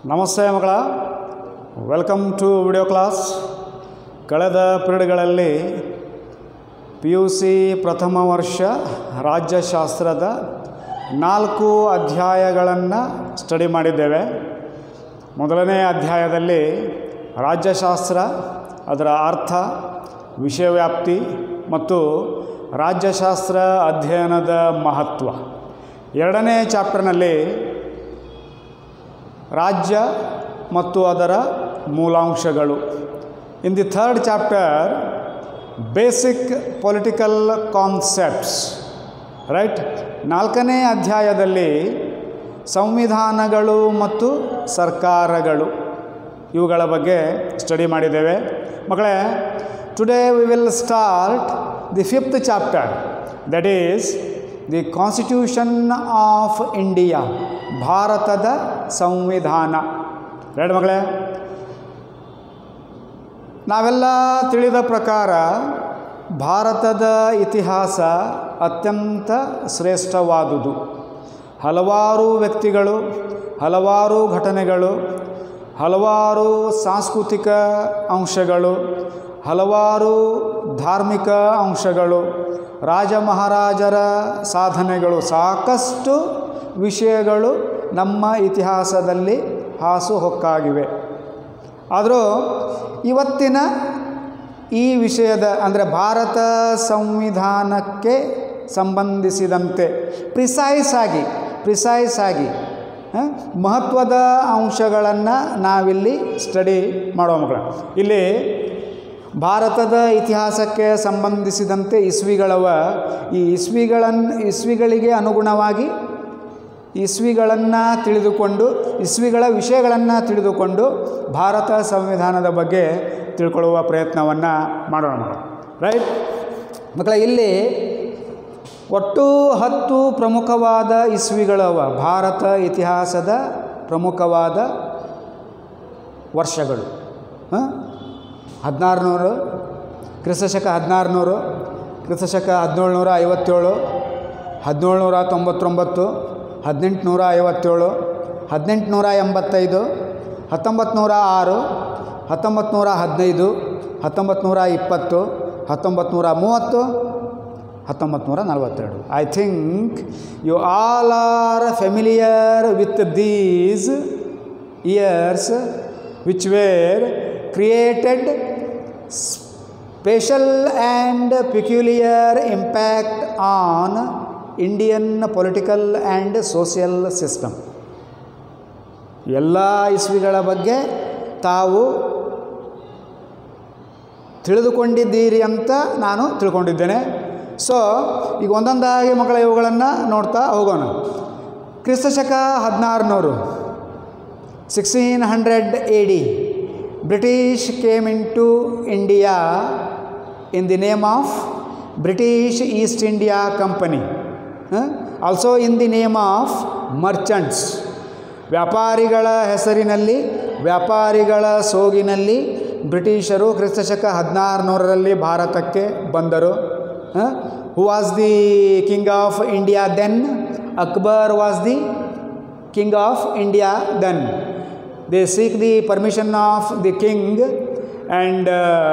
ನಮಸ್ತೆ ಮಗಳ welcome to video class ಕಳೆದ ಪಿರಿಯಡ್ಗಳಲ್ಲಿ ಪಿ ಯು ಸಿ ಪ್ರಥಮ ವರ್ಷ ರಾಜ್ಯಶಾಸ್ತ್ರದ ನಾಲ್ಕು ಅಧ್ಯಾಯಗಳನ್ನು ಸ್ಟಡಿ ಮಾಡಿದ್ದೇವೆ ಮೊದಲನೇ ಅಧ್ಯಾಯದಲ್ಲಿ ರಾಜ್ಯಶಾಸ್ತ್ರ ಅದರ ಅರ್ಥ ವಿಷಯವ್ಯಾಪ್ತಿ ಮತ್ತು ರಾಜ್ಯಶಾಸ್ತ್ರ ಅಧ್ಯಯನದ ಮಹತ್ವ ಎರಡನೇ ಚಾಪ್ಟರ್ನಲ್ಲಿ ರಾಜ್ಯ ಮತ್ತು ಅದರ ಮೂಲಾಂಶಗಳು in the third chapter basic political concepts right ನಾಲ್ಕನೇ ಅಧ್ಯಾಯದಲ್ಲಿ ಸಂವಿಧಾನಗಳು ಮತ್ತು ಸರ್ಕಾರಗಳು ಇವುಗಳ ಬಗ್ಗೆ ಸ್ಟಡಿ ಮಾಡಿದ್ದೇವೆ ಮಕ್ಕಳೇ today we will start the fifth chapter that is the constitution of India ಭಾರತದ ಸಂವಿಧಾನ ಎರಡು ಮಗಳೇ ನಾವೆಲ್ಲ ತಿಳಿದ ಪ್ರಕಾರ ಭಾರತದ ಇತಿಹಾಸ ಅತ್ಯಂತ ಶ್ರೇಷ್ಠವಾದುದು ಹಲವಾರು ವ್ಯಕ್ತಿಗಳು ಹಲವಾರು ಘಟನೆಗಳು ಹಲವಾರು ಸಾಂಸ್ಕೃತಿಕ ಅಂಶಗಳು ಹಲವಾರು ಧಾರ್ಮಿಕ ಅಂಶಗಳು ರಾಜ ಮಹಾರಾಜರ ಸಾಧನೆಗಳು ಸಾಕಷ್ಟು ವಿಷಯಗಳು ನಮ್ಮ ಇತಿಹಾಸದಲ್ಲಿ ಹಾಸುಹೊಕ್ಕಾಗಿವೆ ಆದರೂ ಇವತ್ತಿನ ಈ ವಿಷಯದ ಅಂದರೆ ಭಾರತ ಸಂವಿಧಾನಕ್ಕೆ ಸಂಬಂಧಿಸಿದಂತೆ ಪ್ರಿಸೈಸ್ ಆಗಿ ಪ್ರಿಸೈಸ್ ಆಗಿ ಆ, ಮಹತ್ವದ ಅಂಶಗಳನ್ನು ನಾವಿಲ್ಲಿ ಸ್ಟಡಿ ಮಾಡುವ ಮಕ್ಕಳ ಇಲ್ಲಿ ಭಾರತದ ಇತಿಹಾಸಕ್ಕೆ ಸಂಬಂಧಿಸಿದಂತೆ ಇಸ್ವಿಗಳವ ಈ ಇಸ್ವಿಗಳನ್ನು ಇಸ್ವಿಗಳಿಗೆ ಅನುಗುಣವಾಗಿ ಇಸ್ವಿಗಳನ್ನು ತಿಳಿದುಕೊಂಡು ಇಸ್ವಿಗಳ ವಿಷಯಗಳನ್ನು ತಿಳಿದುಕೊಂಡು ಭಾರತ ಸಂವಿಧಾನದ ಬಗ್ಗೆ ತಿಳ್ಕೊಳ್ಳುವ ಪ್ರಯತ್ನವನ್ನು ಮಾಡೋಣ ಮಕ್ಕಳು ರೈಟ್ ಮಕ್ಕಳ ಇಲ್ಲಿ ಒಟ್ಟು ಹತ್ತು ಪ್ರಮುಖವಾದ ಇಸ್ವಿಗಳವ ಭಾರತ ಇತಿಹಾಸದ ಪ್ರಮುಖವಾದ ವರ್ಷಗಳು ಹಾಂ ಹದಿನಾರುನೂರು ಕ್ರಿಸ್ತಶಕ ಹದಿನಾರುನೂರು ಕ್ರಿಸ್ತಶಕ ಹದಿನೇಳುನೂರ ಐವತ್ತೇಳು ಹದಿನೇಳುನೂರ ತೊಂಬತ್ತೊಂಬತ್ತು ಹದಿನೆಂಟುನೂರ ಐವತ್ತೇಳು ಹದಿನೆಂಟುನೂರ ಎಂಬತ್ತೈದು ಹತ್ತೊಂಬತ್ತು ನೂರ ಆರು ಹತ್ತೊಂಬತ್ತು ನೂರ ಹದಿನೈದು ಹತ್ತೊಂಬತ್ತು ನೂರ ಇಪ್ಪತ್ತು ಹತ್ತೊಂಬತ್ತು ನೂರ ಮೂವತ್ತು ಹತ್ತೊಂಬತ್ತು ನೂರ ನಲವತ್ತೆರಡು I think you all are familiar with these years which were created special and peculiar impact on Indian political and social system ಎಲ್ಲ ಇಸ್ವಿಗಳ ಬಗ್ಗೆ ತಾವು ತಿಳಿದುಕೊಂಡಿದ್ದೀರಿ ಅಂತ ನಾನು ತಿಳ್ಕೊಂಡಿದ್ದೇನೆ ಸೊ ಈಗ ಒಂದೊಂದಾಗಿ ಮಕ್ಕಳ ಇವುಗಳನ್ನು ನೋಡ್ತಾ ಹೋಗೋಣ ಕ್ರಿಸ್ತಶಕ ಹದಿನಾರುನೂರು sixteen hundred A D British came into India in the name of British East India company also in the name of merchants ವ್ಯಾಪಾರಿಗಳ ಹೆಸರಿನಲ್ಲಿ ವ್ಯಾಪಾರಿಗಳ ಸೋಗಿನಲ್ಲಿ ಬ್ರಿಟಿಷರು ಕ್ರಿಸ್ತಶಕ ಹದಿನಾರುನೂರರಲ್ಲಿ ಭಾರತಕ್ಕೆ ಬಂದರು who was the king of India then Akbar was the king of India then they seek the permission of the king and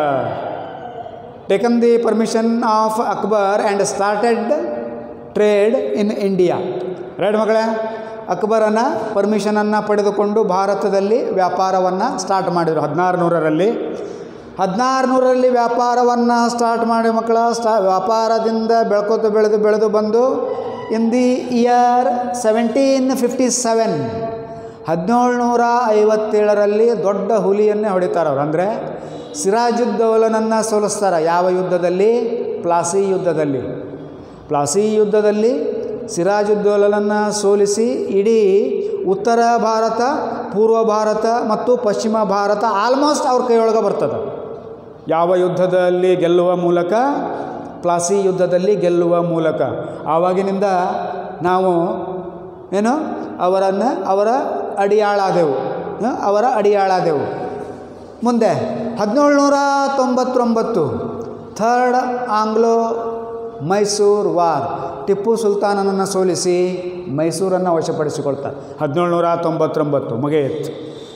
taken the permission of Akbar and started trade in India right ಮಗಳೇ ಅಕ್ಬರನ ಪರ್ಮಿಷನನ್ನು ಪಡೆದುಕೊಂಡು ಭಾರತದಲ್ಲಿ ವ್ಯಾಪಾರವನ್ನು start ಮಾಡಿದರು ಹದಿನಾರು ನೂರರಲ್ಲಿ ಹದಿನಾರು ನೂರರಲ್ಲಿ ವ್ಯಾಪಾರವನ್ನು start ಮಾಡಿ ಮಕ್ಕಳ ಸ್ಟಾ ವ್ಯಾಪಾರದಿಂದ ಬೆಳ್ಕೋತ ಬೆಳೆದು ಬೆಳೆದು ಬಂದು in the year seventeen fifty seven ಹದಿನೇಳುನೂರ ಐವತ್ತೇಳರಲ್ಲಿ ದೊಡ್ಡ ಹುಲಿಯನ್ನೇ ಹೊಡಿತಾರೆ ಅವ್ರು ಅಂದರೆ ಸಿರಾಜುದ್ದೌಲನನ್ನು ಸೋಲಿಸ್ತಾರೆ ಯಾವ ಯುದ್ಧದಲ್ಲಿ ಪ್ಲಾಸಿ ಯುದ್ಧದಲ್ಲಿ ಪ್ಲಾಸಿ ಯುದ್ಧದಲ್ಲಿ ಸಿರಾಜುದ್ದೌಲನನ್ನು ಸೋಲಿಸಿ ಇಡೀ ಉತ್ತರ ಭಾರತ ಪೂರ್ವ ಭಾರತ ಮತ್ತು ಪಶ್ಚಿಮ ಭಾರತ ಆಲ್ಮೋಸ್ಟ್ ಅವ್ರ ಕೈಯೊಳಗೆ ಬರ್ತದೆ ಯಾವ ಯುದ್ಧದಲ್ಲಿ ಗೆಲ್ಲುವ ಮೂಲಕ ಪ್ಲಾಸಿ ಯುದ್ಧದಲ್ಲಿ ಗೆಲ್ಲುವ ಮೂಲಕ ಆವಾಗಿನಿಂದ ನಾವು ಏನು ಅವರನ್ನು ಅವರ ಅಡಿಯಾಳಾದೆವು ಹ? ಅವರ ಅಡಿಯಾಳಾದೆವು ಮುಂದೆ ಹದಿನೇಳುನೂರ ತೊಂಬತ್ತೊಂಬತ್ತು third Anglo Mysore war Tipu ಸುಲ್ತಾನನನ್ನು ಸೋಲಿಸಿ ಮೈಸೂರನ್ನು ವಶಪಡಿಸಿಕೊಳ್ತಾರೆ ಹದಿನೇಳುನೂರ ತೊಂಬತ್ತೊಂಬತ್ತು ಮುಗಿಯಿತು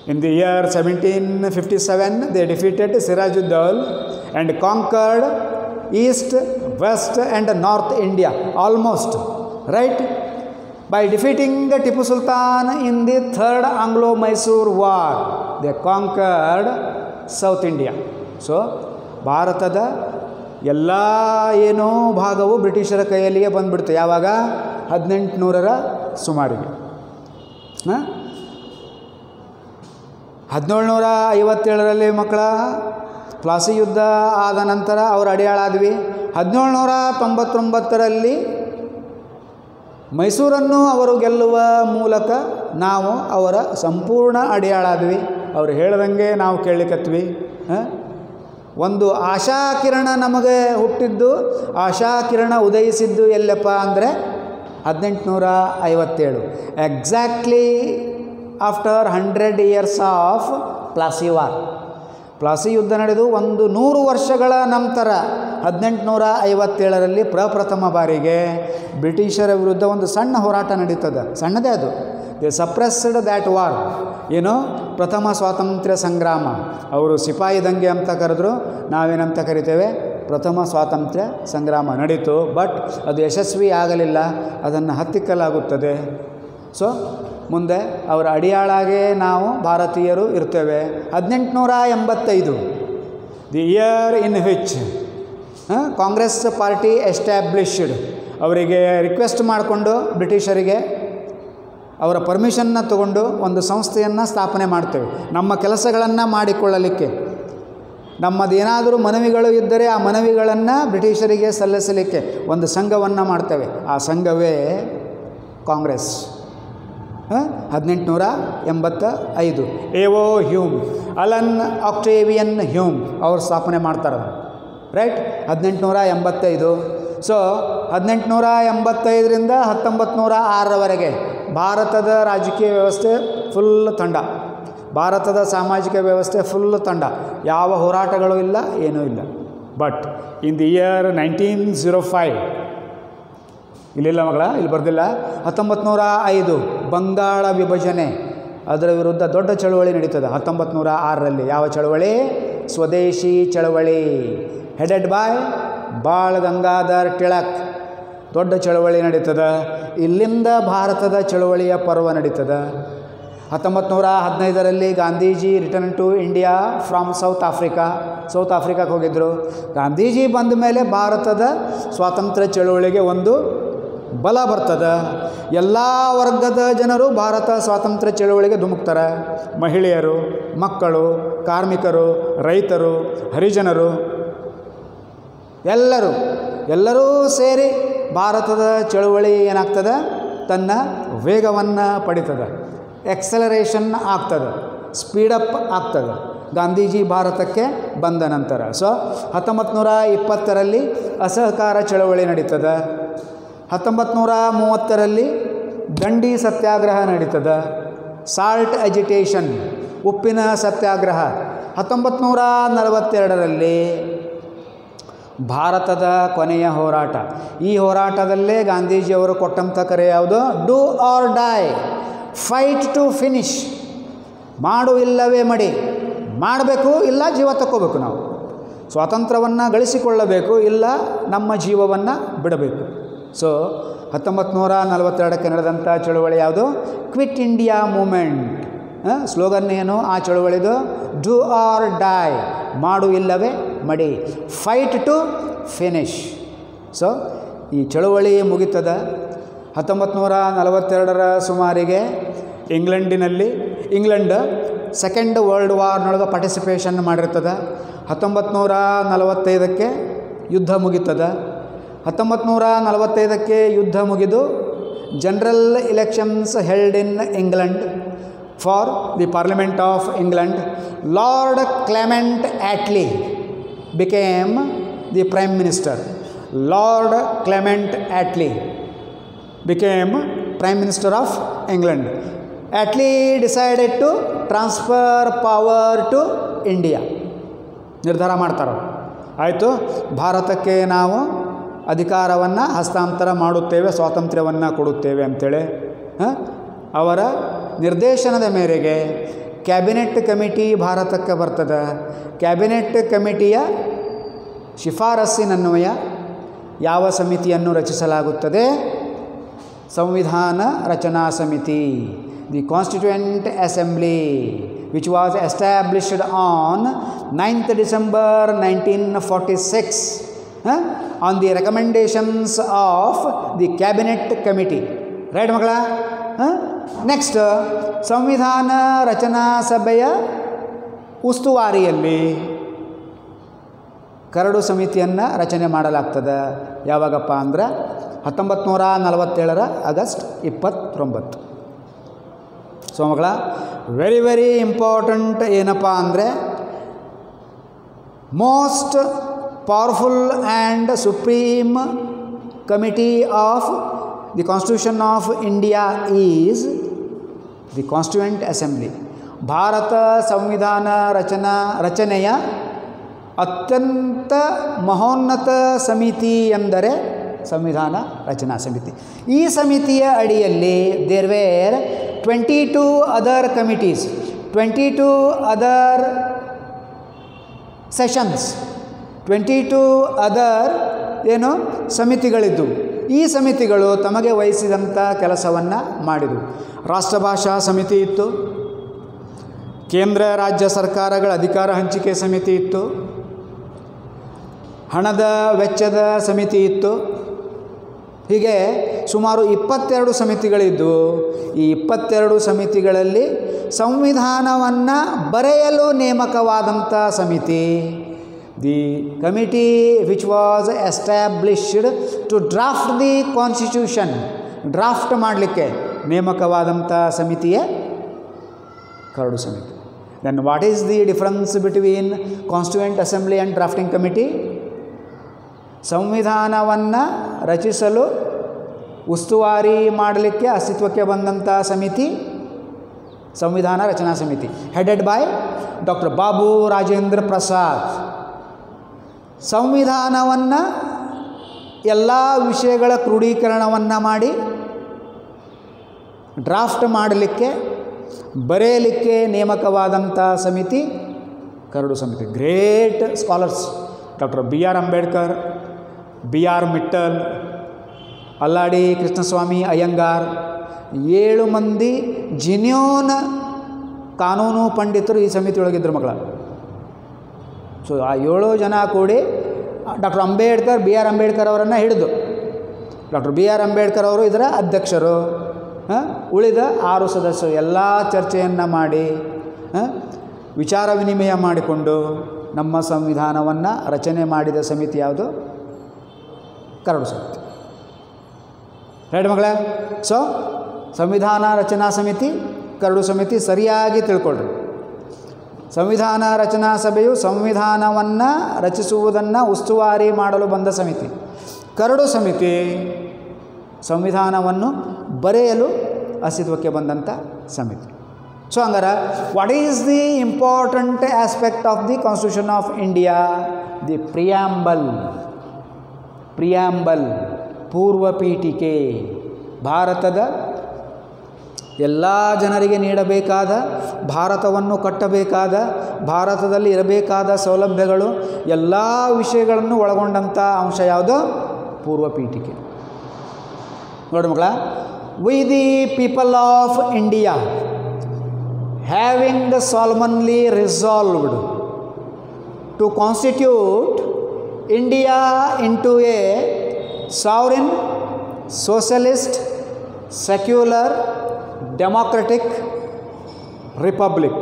In the year 1757, they defeated Sirajuddaulah and conquered East, West, and North India almost, right? By defeating Tipu Sultan in the Third Anglo Mysore War, they conquered South India. So ಭಾರತದ ಎಲ್ಲ ಏನೋ ಭಾಗವು ಬ್ರಿಟಿಷರ ಕೈಯಲ್ಲಿಗೆ ಬಂದ್ಬಿಡ್ತು ಯಾವಾಗ ಹದಿನೆಂಟುನೂರರ ಸುಮಾರಿಗೆ ಹಾಂ ಹದಿನೇಳುನೂರ ಐವತ್ತೇಳರಲ್ಲಿ ಮಕ್ಕಳ ಪ್ಲಾಸಿ ಯುದ್ಧ ಆದ ನಂತರ ಅವರು ಅಡಿಯಾಳಾದ್ವಿ ಹದಿನೇಳುನೂರ ತೊಂಬತ್ತೊಂಬತ್ತರಲ್ಲಿ ಮೈಸೂರನ್ನು ಅವರು ಗೆಲ್ಲುವ ಮೂಲಕ ನಾವು ಅವರ ಸಂಪೂರ್ಣ ಅಡಿಯಾಳಾದ್ವಿ ಅವರು ಹೇಳ್ದಂಗೆ ನಾವು ಕೇಳಲಿಕ್ಕತ್ವಿ ಹಾಂ ಒಂದು ಆಶಾಕಿರಣ ನಮಗೆ ಹುಟ್ಟಿದ್ದು ಆಶಾಕಿರಣ ಉದಯಿಸಿದ್ದು ಎಲ್ಲಪ್ಪ ಅಂದರೆ ಹದಿನೆಂಟುನೂರ ಐವತ್ತೇಳು exactly after hundred years of Plassey war Plassey ಯುದ್ಧ ನಡೆದು ಒಂದು ನೂರು ವರ್ಷಗಳ ನಂತರ ಹದಿನೆಂಟುನೂರ ಐವತ್ತೇಳರಲ್ಲಿ ಪ್ರಪ್ರಥಮ ಬಾರಿಗೆ ಬ್ರಿಟಿಷರ ವಿರುದ್ಧ ಒಂದು ಸಣ್ಣ ಹೋರಾಟ ನಡೀತದೆ ಸಣ್ಣದೇ ಅದು ದೇ ಸಪ್ರೆಸ್ಡ್ ದ್ಯಾಟ್ ವಾರ್ ಏನು ಪ್ರಥಮ ಸ್ವಾತಂತ್ರ್ಯ ಸಂಗ್ರಾಮ ಅವರು ಸಿಪಾಯಿ ದಂಗೆ ಅಂತ ಕರೆದ್ರು ನಾವೇನಂತ ಕರಿತೇವೆ ಪ್ರಥಮ ಸ್ವಾತಂತ್ರ್ಯ ಸಂಗ್ರಾಮ ನಡೀತು ಬಟ್ ಅದು ಯಶಸ್ವಿ ಆಗಲಿಲ್ಲ ಅದನ್ನು ಹತ್ತಿಕ್ಕಲಾಗುತ್ತದೆ ಸೊ ಮುಂದೆ ಅವರ ಅಡಿಯಾಳಾಗೆ ನಾವು ಭಾರತೀಯರು ಇರ್ತೇವೆ ಹದಿನೆಂಟುನೂರ ಎಂಬತ್ತೈದು the year in which Congress party established ಅವರಿಗೆ ರಿಕ್ವೆಸ್ಟ್ ಮಾಡಿಕೊಂಡು ಬ್ರಿಟಿಷರಿಗೆ ಅವರ ಪರ್ಮಿಷನ್ನ ತಗೊಂಡು ಒಂದು ಸಂಸ್ಥೆಯನ್ನು ಸ್ಥಾಪನೆ ಮಾಡ್ತೇವೆ ನಮ್ಮ ಕೆಲಸಗಳನ್ನು ಮಾಡಿಕೊಳ್ಳಲಿಕ್ಕೆ ನಮ್ಮದೇನಾದರೂ ಮನವಿಗಳು ಇದ್ದರೆ ಆ ಮನವಿಗಳನ್ನು ಬ್ರಿಟಿಷರಿಗೆ ಸಲ್ಲಿಸಲಿಕ್ಕೆ ಒಂದು ಸಂಘವನ್ನು ಮಾಡ್ತೇವೆ ಆ ಸಂಘವೇ ಕಾಂಗ್ರೆಸ್ ಹದಿನೆಂಟುನೂರ ಎಂಬತ್ತ ಐದು A O Hume Allan Octavian Hume ಅವರು ಸ್ಥಾಪನೆ ಮಾಡ್ತಾರೆ ರೈಟ್ ಹದಿನೆಂಟುನೂರ ಎಂಬತ್ತೈದು ಸೊ ಹದಿನೆಂಟುನೂರ ಎಂಬತ್ತೈದರಿಂದ ಹತ್ತೊಂಬತ್ತು ನೂರ ಆರರವರೆಗೆ ಭಾರತದ ರಾಜಕೀಯ ವ್ಯವಸ್ಥೆ ಫುಲ್ ತಂಡ ಭಾರತದ ಸಾಮಾಜಿಕ ವ್ಯವಸ್ಥೆ ಫುಲ್ ತಂಡ ಯಾವ ಹೋರಾಟಗಳು ಇಲ್ಲ ಏನೂ ಇಲ್ಲ but in the year nineteen zero five ಇಲ್ಲಿಲ್ಲ ಮಗಳ ಇಲ್ಲಿ ಬರ್ದಿಲ್ಲ ಹತ್ತೊಂಬತ್ತು ನೂರ ಐದು ಬಂಗಾಳ ವಿಭಜನೆ ಅದರ ವಿರುದ್ಧ ದೊಡ್ಡ ಚಳುವಳಿ ನಡೀತದೆ ಹತ್ತೊಂಬತ್ತು ನೂರ ಆರರಲ್ಲಿ ಯಾವ ಚಳುವಳಿ ಸ್ವದೇಶಿ ಚಳವಳಿ ಹೆಡೆಡ್ ಬಾಯ್ ಬಾಳ್ ಗಂಗಾಧರ್ ಟಿಳಕ್ ದೊಡ್ಡ ಚಳವಳಿ ನಡೀತದೆ ಇಲ್ಲಿಂದ ಭಾರತದ ಚಳವಳಿಯ ಪರ್ವ ನಡೀತದೆ ಹತ್ತೊಂಬತ್ತು ನೂರ ಹದಿನೈದರಲ್ಲಿ Gandhiji return to India from South Africa South ಆಫ್ರಿಕಾಕ್ಕೆ ಹೋಗಿದ್ದರು ಗಾಂಧೀಜಿ ಬಂದ ಮೇಲೆ ಭಾರತದ ಸ್ವಾತಂತ್ರ್ಯ ಚಳುವಳಿಗೆ ಒಂದು ಬಲ ಬರ್ತದೆ ಎಲ್ಲ ವರ್ಗದ ಜನರು ಭಾರತ ಸ್ವಾತಂತ್ರ್ಯ ಚಳುವಳಿಗೆ ಧುಮುಕ್ತಾರೆ ಮಹಿಳೆಯರು ಮಕ್ಕಳು ಕಾರ್ಮಿಕರು ರೈತರು ಹರಿಜನರು ಎಲ್ಲರೂ ಎಲ್ಲರೂ ಸೇರಿ ಭಾರತದ ಚಳುವಳಿ ಏನಾಗ್ತದೆ ತನ್ನ ವೇಗವನ್ನು ಪಡಿತದೆ ಎಕ್ಸಲರೇಷನ್ ಆಗ್ತದೆ ಸ್ಪೀಡಪ್ ಆಗ್ತದೆ ಗಾಂಧೀಜಿ ಭಾರತಕ್ಕೆ ಬಂದ ನಂತರ ಸೊ ಹತ್ತೊಂಬತ್ತು ನೂರ ಇಪ್ಪತ್ತರಲ್ಲಿ ಅಸಹಕಾರ ಚಳವಳಿ ನಡೀತದೆ ಹತ್ತೊಂಬತ್ತು ನೂರ ಮೂವತ್ತರಲ್ಲಿ ದಂಡಿ ಸತ್ಯಾಗ್ರಹ ನಡೀತದೆ ಸಾಲ್ಟ್ ಅಜಿಟೇಷನ್ ಉಪ್ಪಿನ ಸತ್ಯಾಗ್ರಹ ಹತ್ತೊಂಬತ್ತು ನೂರ ನಲವತ್ತೆರಡರಲ್ಲಿ ಭಾರತದ ಕೊನೆಯ ಹೋರಾಟ ಈ ಹೋರಾಟದಲ್ಲೇ ಗಾಂಧೀಜಿಯವರು ಕೊಟ್ಟಂಥ ಕರೆ ಯಾವುದು do or die fight to finish ಮಾಡು ಇಲ್ಲವೇ ಮಡಿ ಮಾಡಬೇಕು ಇಲ್ಲ ಜೀವ ತಕ್ಕೋಬೇಕು ನಾವು ಸ್ವಾತಂತ್ರ್ಯವನ್ನು ಗಳಿಸಿಕೊಳ್ಳಬೇಕು ಇಲ್ಲ ನಮ್ಮ ಜೀವವನ್ನು ಬಿಡಬೇಕು ಸೊ ಹತ್ತೊಂಬತ್ತು ನೂರ ನಲವತ್ತೆರಡಕ್ಕೆ ನಡೆದಂಥ ಚಳುವಳಿ ಯಾವುದು ಕ್ವಿಟ್ ಇಂಡಿಯಾ ಮೂಮೆಂಟ್ ಸ್ಲೋಗನ್ ಏನು ಆ ಚಳುವಳಿದು ಡೂ ಆರ್ ಡೈ ಮಾಡು ಇಲ್ಲವೇ ಮಡಿ ಫೈಟ್ ಟು ಫಿನಿಶ್ ಸೊ ಈ ಚಳುವಳಿ ಮುಗಿತದ ಹತ್ತೊಂಬತ್ತು ನೂರ ನಲವತ್ತೆರಡರ ಸುಮಾರಿಗೆ ಇಂಗ್ಲೆಂಡಿನಲ್ಲಿ ಇಂಗ್ಲೆಂಡ್ ಸೆಕೆಂಡ್ ವರ್ಲ್ಡ್ ವಾರ್ನೊಳಗೆ ಪಾರ್ಟಿಸಿಪೇಷನ್ ಮಾಡಿರ್ತದೆ ಹತ್ತೊಂಬತ್ತು ನೂರ ನಲವತ್ತೈದಕ್ಕೆ ಯುದ್ಧ ಮುಗಿತದ ಹತ್ತೊಂಬತ್ತು ನೂರ ನಲವತ್ತೈದಕ್ಕೆ ಯುದ್ಧ ಮುಗಿದು general elections held in England for the parliament of England Lord Clement Attlee became the prime minister Lord Clement Attlee became prime minister of England Attlee decided to transfer power to India ನಿರ್ಧಾರ ಮಾಡ್ತಾರೆ ಆಯಿತು ಭಾರತಕ್ಕೆ ನಾವು ಅಧಿಕಾರವನ್ನು ಹಸ್ತಾಂತರ ಮಾಡುತ್ತೇವೆ ಸ್ವಾತಂತ್ರ್ಯವನ್ನು ಕೊಡುತ್ತೇವೆ ಅಂಥೇಳಿ ಹಾಂ ಅವರ ನಿರ್ದೇಶನದ ಮೇರೆಗೆ ಕ್ಯಾಬಿನೆಟ್ ಕಮಿಟಿ ಭಾರತಕ್ಕೆ ಬರ್ತದೆ ಕ್ಯಾಬಿನೆಟ್ ಕಮಿಟಿಯ ಶಿಫಾರಸ್ಸಿನನ್ವಯ ಯಾವ ಸಮಿತಿಯನ್ನು ರಚಿಸಲಾಗುತ್ತದೆ ಸಂವಿಧಾನ ರಚನಾ ಸಮಿತಿ the constituent assembly which was established on ninth December nineteen forty six on the recommendations of the cabinet committee right ಮಗಳ ನೆಕ್ಸ್ಟ್ ಸಂವಿಧಾನ ರಚನಾ ಸಭೆಯ ಉಸ್ತುವಾರಿಯಲ್ಲಿ ಕರಡು ಸಮಿತಿಯನ್ನು ರಚನೆ ಮಾಡಲಾಗ್ತದೆ ಯಾವಾಗಪ್ಪ ಅಂದ್ರೆ ಹತ್ತೊಂಬತ್ತು ನೂರ ನಲವತ್ತೇಳರ ಆಗಸ್ಟ್ ಇಪ್ಪತ್ತೊಂಬತ್ತು ಸೊ ಮಗಳ ವೆರಿ ವೆರಿ ಇಂಪಾರ್ಟೆಂಟ್ ಏನಪ್ಪ ಅಂದರೆ most powerful and supreme committee of the constitution of India is the constituent assembly ಭಾರತ ಸಂವಿಧಾನ ರಚನಾ ರಚನೆಯ ಅತ್ಯಂತ ಮಹೋನ್ನತ ಸಮಿತಿ ಎಂದರೆ ಸಂವಿಧಾನ ರಚನಾ ಸಮಿತಿ ಈ ಸಮಿತಿಯ ಅಡಿಯಲ್ಲಿ there were twenty two other committees twenty two other sessions twenty two other ಏನು ಸಮಿತಿಗಳಿದ್ದು ಈ ಸಮಿತಿಗಳು ತಮಗೆ ವಹಿಸಿದಂಥ ಕೆಲಸವನ್ನು ಮಾಡಿದವು ರಾಷ್ಟ್ರಭಾಷಾ ಸಮಿತಿ ಇತ್ತು ಕೇಂದ್ರ ರಾಜ್ಯ ಸರ್ಕಾರಗಳ ಅಧಿಕಾರ ಹಂಚಿಕೆ ಸಮಿತಿ ಇತ್ತು ಹಣದ ವೆಚ್ಚದ ಸಮಿತಿ ಇತ್ತು ಹೀಗೆ ಸುಮಾರು ಇಪ್ಪತ್ತೆರಡು ಸಮಿತಿಗಳಿದ್ದು ಈ ಇಪ್ಪತ್ತೆರಡು ಸಮಿತಿಗಳಲ್ಲಿ ಸಂವಿಧಾನವನ್ನು ಬರೆಯಲು ನೇಮಕವಾದಂಥ ಸಮಿತಿ the committee which was established to draft the constitution draft ಮಾಡಲಿಕ್ಕೆ ನೇಮಕವಾದಂಥ ಸಮಿತಿಯೇ ಕರಡು ಸಮಿತಿ then what is the difference between constituent assembly and drafting committee ಸಂವಿಧಾನವನ್ನು ರಚಿಸಲು ಉಸ್ತುವಾರಿ ಮಾಡಲಿಕ್ಕೆ ಅಸ್ತಿತ್ವಕ್ಕೆ ಬಂದಂಥ ಸಮಿತಿ ಸಂವಿಧಾನ ರಚನಾ ಸಮಿತಿ headed by doctor Babu Rajendra Prasad ಸಂವಿಧಾನವನ್ನು ಎಲ್ಲ ವಿಷಯಗಳ ಕ್ರೋಢೀಕರಣವನ್ನು ಮಾಡಿ ಡ್ರಾಫ್ಟ್ ಮಾಡಲಿಕ್ಕೆ ಬರೆಯಲಿಕ್ಕೆ ನೇಮಕವಾದಂಥ ಸಮಿತಿ ಕರಡು ಸಮಿತಿ great scholars doctor B R Ambedkar B R Mittal Alladi Krishnaswami Ayyangar ಏಳು ಮಂದಿ ಜಿನ್ಯೋನ್ ಕಾನೂನು ಪಂಡಿತರು ಈ ಸಮಿತಿಯೊಳಗಿದ್ದರು ಮಕ್ಕಳ ಸೊ ಆ ಏಳು ಜನ ಕೂಡಿ doctor Ambedkar B R Ambedkar ಅವರನ್ನು ಹಿಡಿದು ಡಾಕ್ಟರ್ ಬಿ ಆರ್ ಅಂಬೇಡ್ಕರ್ ಅವರು ಇದರ ಅಧ್ಯಕ್ಷರು ಹಾಂ ಉಳಿದ ಆರು ಸದಸ್ಯರು ಎಲ್ಲ ಚರ್ಚೆಯನ್ನು ಮಾಡಿ ಹಾಂ ವಿಚಾರ ವಿನಿಮಯ ಮಾಡಿಕೊಂಡು ನಮ್ಮ ಸಂವಿಧಾನವನ್ನು ರಚನೆ ಮಾಡಿದ ಸಮಿತಿ ಯಾವುದು ಕರಡು ಸಮಿತಿ ರೈಟ್ ಮಗಳೇ ಸೊ ಸಂವಿಧಾನ ರಚನಾ ಸಮಿತಿ ಕರಡು ಸಮಿತಿ ಸರಿಯಾಗಿ ತಿಳ್ಕೊಳ್ರಿ ಸಂವಿಧಾನ ರಚನಾ ಸಭೆಯು ಸಂವಿಧಾನವನ್ನು ರಚಿಸುವುದನ್ನು ಉಸ್ತುವಾರಿ ಮಾಡಲು ಬಂದ ಸಮಿತಿ ಕರಡು ಸಮಿತಿ ಸಂವಿಧಾನವನ್ನು ಬರೆಯಲು ಅಸ್ತಿತ್ವಕ್ಕೆ ಬಂದಂಥ ಸಮಿತಿ ಸೊ ಹಂಗಾರೆ what is the important aspect of the constitution of India the preamble preamble ಪೂರ್ವ ಪೀಠಿಕೆ ಭಾರತದ ಎಲ್ಲ ಜನರಿಗೆ ನೀಡಬೇಕಾದ ಭಾರತವನ್ನು ಕಟ್ಟಬೇಕಾದ ಭಾರತದಲ್ಲಿ ಇರಬೇಕಾದ ಸೌಲಭ್ಯಗಳು ಎಲ್ಲ ವಿಷಯಗಳನ್ನು ಒಳಗೊಂಡಂಥ ಅಂಶ ಯಾವುದು ಪೂರ್ವ ಪೀಠಿಕೆ ನೋಡಿ ಮಕ್ಕಳ we the people of India having the solemnly resolved to constitute India into a sovereign socialist secular democratic republic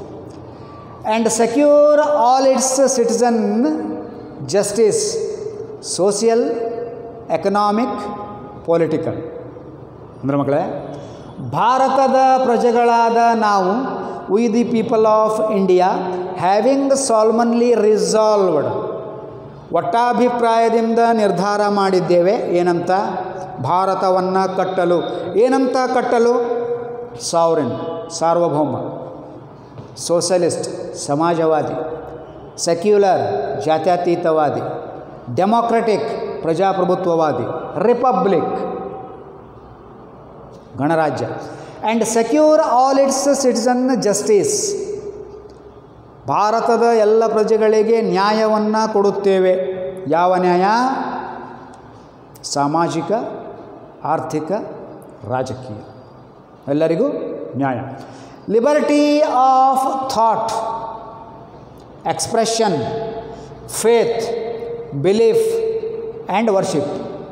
and secure all its citizen justice social economic political ಅಂದ್ರೆ ಮಕ್ಕಳೇ ಭಾರತದ ಪ್ರಜೆಗಳಾದ ನಾವು we the people of India having solemnly resolved ಒಟ್ಟಾಭಿಪ್ರಾಯದಿಂದ ನಿರ್ಧಾರ ಮಾಡಿದ್ದೇವೆ ಏನಂತ ಭಾರತವನ್ನು ಕಟ್ಟಲು ಏನಂತ ಕಟ್ಟಲು ಸಾವ್ರಿನ್ ಸಾರ್ವಭೌಮ ಸೋಷಲಿಸ್ಟ್ ಸಮಾಜವಾದಿ ಸೆಕ್ಯುಲರ್ ಜಾತ್ಯತೀತವಾದಿ ಡೆಮೋಕ್ರೆಟಿಕ್ ಪ್ರಜಾಪ್ರಭುತ್ವವಾದಿ ರಿಪಬ್ಲಿಕ್ ಗಣರಾಜ್ಯ and secure all its citizen justice ಭಾರತದ ಎಲ್ಲ ಪ್ರಜೆಗಳಿಗೆ ನ್ಯಾಯವನ್ನು ಕೊಡುತ್ತೇವೆ ಯಾವ ನ್ಯಾಯ ಸಾಮಾಜಿಕ ಆರ್ಥಿಕ ರಾಜಕೀಯ ಎಲ್ಲರಿಗೂ ನ್ಯಾಯ liberty of thought expression faith belief and worship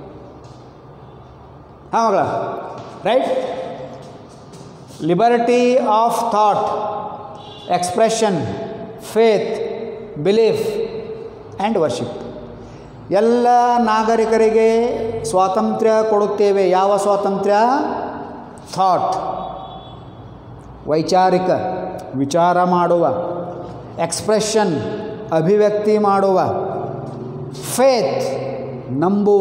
ಹಾಂ ಮಗಳ right liberty of thought expression faith belief and worship ಎಲ್ಲ ನಾಗರಿಕರಿಗೆ ಸ್ವಾತಂತ್ರ್ಯ ಕೊಡುತ್ತೇವೆ ಯಾವ ಸ್ವಾತಂತ್ರ್ಯ ಥಾಟ್ ವೈಚಾರಿಕ ವಿಚಾರ ಮಾಡುವ ಎಕ್ಸ್ಪ್ರೆಷನ್ ಅಭಿವ್ಯಕ್ತಿ ಮಾಡುವ ಫೇತ್ ನಂಬುವ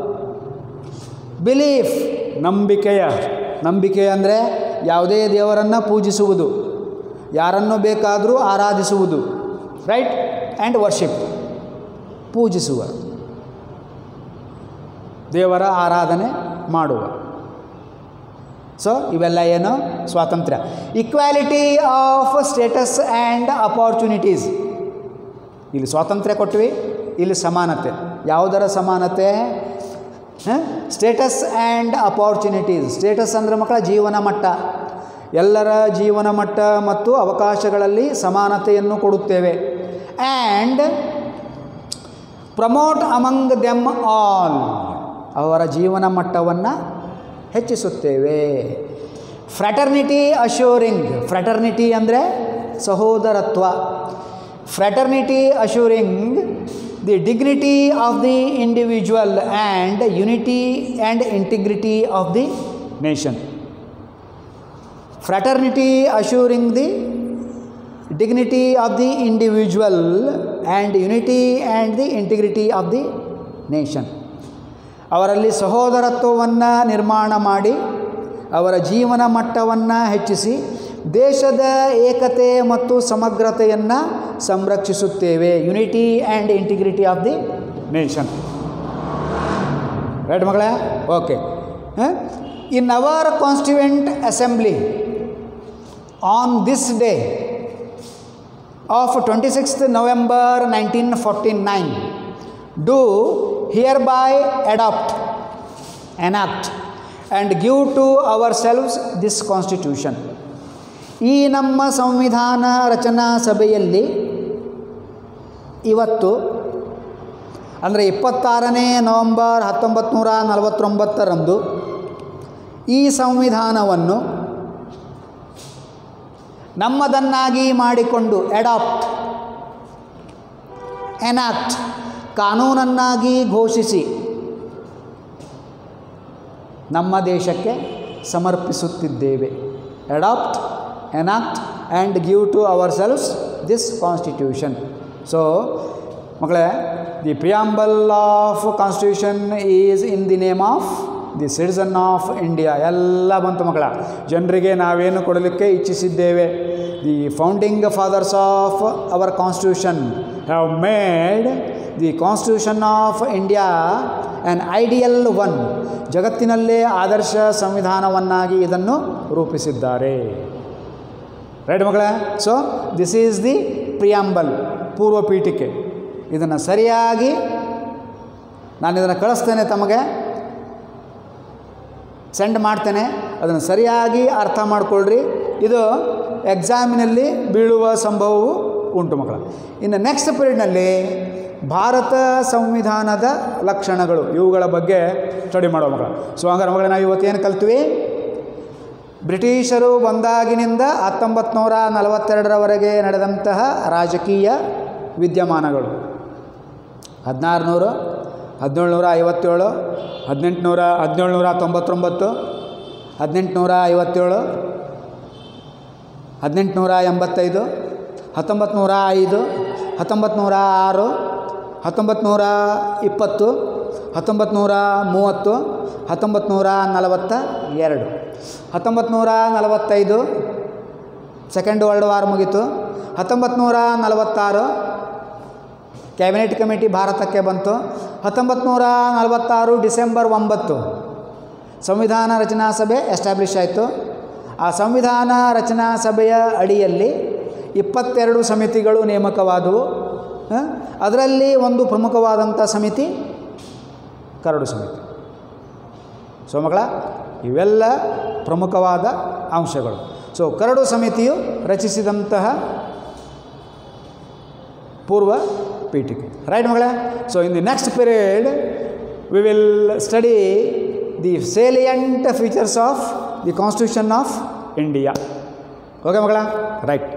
ಬಿಲೀಫ್ ನಂಬಿಕೆಯ ನಂಬಿಕೆ ಅಂದರೆ ಯಾವುದೇ ದೇವರನ್ನು ಪೂಜಿಸುವುದು ಯಾರನ್ನು ಬೇಕಾದರೂ ಆರಾಧಿಸುವುದು ರೈಟ್ ಆ್ಯಂಡ್ ವರ್ಷಿಪ್ ಪೂಜಿಸುವ ದೇವರ ಆರಾಧನೆ ಮಾಡುವ ಸೊ ಇವೆಲ್ಲ ಏನು ಸ್ವಾತಂತ್ರ್ಯ equality of status and opportunities ಇಲ್ಲಿ ಸ್ವಾತಂತ್ರ್ಯ ಕೊಟ್ವಿ ಇಲ್ಲಿ ಸಮಾನತೆ ಯಾವುದರ ಸಮಾನತೆ ಸ್ಟೇಟಸ್ ಆ್ಯಂಡ್ ಅಪಾರ್ಚುನಿಟೀಸ್ ಸ್ಟೇಟಸ್ ಅಂದರೆ ಮಕ್ಕಳ ಜೀವನ ಮಟ್ಟ ಎಲ್ಲರ ಜೀವನ ಮಟ್ಟ ಮತ್ತು ಅವಕಾಶಗಳಲ್ಲಿ ಸಮಾನತೆಯನ್ನು ಕೊಡುತ್ತೇವೆ and promote among them all ಅವರ ಜೀವನ ಮಟ್ಟವನ್ನು ಹೆಚ್ಚಿಸುತ್ತೇವೆ ಫ್ರ್ಯಾಟರ್ನಿಟಿ ಅಶ್ಯೂರಿಂಗ್ ಫ್ರ್ಯಾಟರ್ನಿಟಿ ಅಂದರೆ ಸಹೋದರತ್ವ fraternity assuring the dignity of the individual and unity and integrity of the nation fraternity assuring the dignity of the individual and unity and the integrity of the nation ಅವರಲ್ಲಿ ಸಹೋದರತ್ವವನ್ನು ನಿರ್ಮಾಣ ಮಾಡಿ ಅವರ ಜೀವನ ಮಟ್ಟವನ್ನು ಹೆಚ್ಚಿಸಿ ದೇಶದ ಏಕತೆ ಮತ್ತು ಸಮಗ್ರತೆಯನ್ನು ಸಂರಕ್ಷಿಸುತ್ತೇವೆ unity and integrity of the nation right ಮಗಳೇ okay in our constituent assembly on this day of 26th November 1949 do hereby adopt, enact and give to ourselves this constitution. ಈ ನಮ್ಮ ಸಂವಿಧಾನ ರಚನಾ ಸಭೆಯಲ್ಲಿ ಇವತ್ತು ಅಂದರೆ ಇಪ್ಪತ್ತಾರನೇ ನವಂಬರ್ ಹತ್ತೊಂಬತ್ತು ನೂರ ನಲವತ್ತೊಂಬತ್ತರಂದು ಈ ಸಂವಿಧಾನವನ್ನು ನಮ್ಮದನ್ನಾಗಿ ಮಾಡಿಕೊಂಡು ಎಡಾಪ್ಟ್ ಎನಾಕ್ಟ್ ಕಾನೂನನ್ನಾಗಿ ಘೋಷಿಸಿ ನಮ್ಮ ದೇಶಕ್ಕೆ ಸಮರ್ಪಿಸುತ್ತಿದ್ದೇವೆ adopt enact and give to ourselves this constitution so ಮಕ್ಕಳೇ the preamble of constitution is in the name of the citizen of India ಎಲ್ಲ ಬಂತು ಮಕ್ಕಳ ಜನರಿಗೆ ನಾವೇನು ಕೊಡಲಿಕ್ಕೆ ಇಚ್ಛಿಸಿದ್ದೇವೆ the founding fathers of our constitution have made the constitution of India an ideal one ಜಗತ್ತಿನಲ್ಲೇ ಆದರ್ಶ ಸಂವಿಧಾನವನ್ನಾಗಿ ಇದನ್ನು ರೂಪಿಸಿದ್ದಾರೆ ರೈಟ್ ಮಗಳೇ so this is the preamble ಪೂರ್ವ ಪೀಠಿಕೆ ಇದನ್ನು ಸರಿಯಾಗಿ ನಾನು ಇದನ್ನು ಕಳಿಸ್ತೇನೆ ತಮಗೆ ಸೆಂಡ್ ಮಾಡ್ತೇನೆ ಅದನ್ನು ಸರಿಯಾಗಿ ಅರ್ಥ ಮಾಡಿಕೊಳ್ಳ್ರಿ ಇದು ಎಕ್ಸಾಮಿನಲ್ಲಿ ಬೀಳುವ ಸಂಭವವು ಉಂಟು ಮಕ್ಕಳ ಇನ್ನು ನೆಕ್ಸ್ಟ್ ಪೀರಿಯಡ್ನಲ್ಲಿ ಭಾರತ ಸಂವಿಧಾನದ ಲಕ್ಷಣಗಳು ಇವುಗಳ ಬಗ್ಗೆ ಸ್ಟಡಿ ಮಾಡುವ ಮಕ್ಕಳ ಸೊ ಹಂಗಾರೆ ಮಕ್ಕಳ ನಾವು ಇವತ್ತೇನು ಕಲ್ತ್ವಿ ಬ್ರಿಟಿಷರು ಬಂದಾಗಿನಿಂದ ಹತ್ತೊಂಬತ್ತು ನೂರ ನಲವತ್ತೆರಡರವರೆಗೆ ನಡೆದಂತಹ ರಾಜಕೀಯ ವಿದ್ಯಮಾನಗಳು ಹದಿನಾರು ನೂರು ಹದಿನೇಳುನೂರ ಐವತ್ತೇಳು ಹದಿನೆಂಟುನೂರ ಹದಿನೇಳುನೂರ ತೊಂಬತ್ತೊಂಬತ್ತು ಹದಿನೆಂಟುನೂರ ಐವತ್ತೇಳು ಹದಿನೆಂಟುನೂರ ಎಂಬತ್ತೈದು ಹತ್ತೊಂಬತ್ತು ನೂರ ಐದು ಹತ್ತೊಂಬತ್ತು ನೂರ ಆರು ಹತ್ತೊಂಬತ್ತು ನೂರ ಇಪ್ಪತ್ತು ಹತ್ತೊಂಬತ್ತು ನೂರ ಮೂವತ್ತು ಹತ್ತೊಂಬತ್ತು ನೂರ ನಲವತ್ತ ಎರಡು ಹತ್ತೊಂಬತ್ತು ನೂರ ನಲವತ್ತೈದು ಸೆಕೆಂಡ್ ವರ್ಲ್ಡ್ ವಾರ್ ಮುಗೀತು ಹತ್ತೊಂಬತ್ತು ನೂರ ನಲವತ್ತಾರು ಕ್ಯಾಬಿನೆಟ್ ಕಮಿಟಿ ಭಾರತಕ್ಕೆ ಬಂತು ಹತ್ತೊಂಬತ್ತು ನೂರ ನಲವತ್ತಾರು ಡಿಸೆಂಬರ್ ಒಂಬತ್ತು ಸಂವಿಧಾನ ರಚನಾ ಸಭೆ ಎಸ್ಟಾಬ್ಲಿಷ್ ಆಯಿತು ಆ ಸಂವಿಧಾನ ರಚನಾ ಸಭೆಯ ಅಡಿಯಲ್ಲಿ ಇಪ್ಪತ್ತೆರಡು ಸಮಿತಿಗಳು ನೇಮಕವಾದವು ಆ, ಅದರಲ್ಲಿ ಒಂದು ಪ್ರಮುಖವಾದಂಥ ಸಮಿತಿ ಕರಡು ಸಮಿತಿ ಸೊ ಮಕ್ಕಳ ಇವೆಲ್ಲ ಪ್ರಮುಖವಾದ ಅಂಶಗಳು ಸೊ ಕರಡು ಸಮಿತಿಯು ರಚಿಸಿದಂತಹ ಪೂರ್ವ ಪೀಠಿಕೆ ರೈಟ್ ಮಗಳೇ so in the next period we will study the salient features of the constitution of India okay ಮಗಳ ರೈಟ್